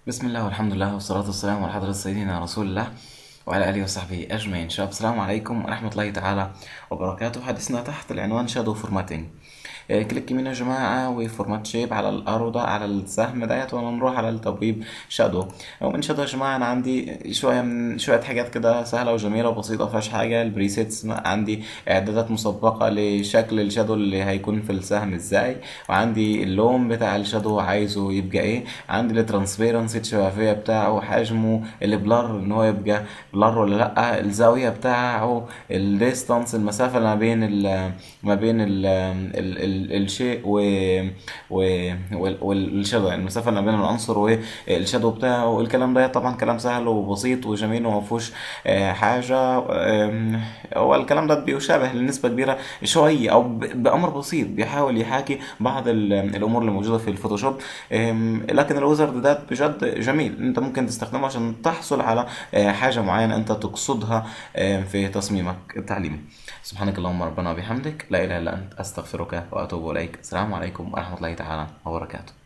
بسم الله والحمد لله والصلاة والسلام على حضرة سيدنا رسول الله وعلى آله وصحبه أجمعين شباب السلام عليكم ورحمة الله تعالى وبركاته حديثنا تحت العنوان شادو فورماتينج آه، كليك يمين يا جماعة وفورمات شيب على الأرض على السهم ديت ونروح على التبويب شادو ومن شادو يا جماعة أنا عندي شوية من شوية حاجات كده سهلة وجميلة وبسيطة مفيهاش حاجة البريسيتس عندي إعدادات مسبقة لشكل الشادو اللي هيكون في السهم ازاي وعندي اللون بتاع الشادو عايزه يبقى ايه عندي الترانسبيرنسي الشفافية بتاعه حجمه البلر ان هو يبقى بلر ولا لا الزاوية بتاعه الديستانس المسافة ما بين ال ما بين ال ال ال الشيء و و وال- والشادو يعني المسافة ما بين العنصر والشادو بتاعه الكلام ده طبعا كلام سهل وبسيط وجميل وما فيهوش آه، حاجة آم، هو الكلام ده بيشابه لنسبة كبيرة شوية أو ب- بأمر بسيط بيحاول يحاكي بعض ال- الأمور اللي موجودة في الفوتوشوب آم، لكن الويزرد ده بجد جميل أنت ممكن تستخدمه عشان تحصل على آه، حاجة معينة أنت تقصدها آم، في تصميمك التعليمي سبحانك اللهم ربنا وبحمدك لا إله إلا أنت أستغفرك وأتوب إليك السلام عليكم ورحمة الله تعالى وبركاته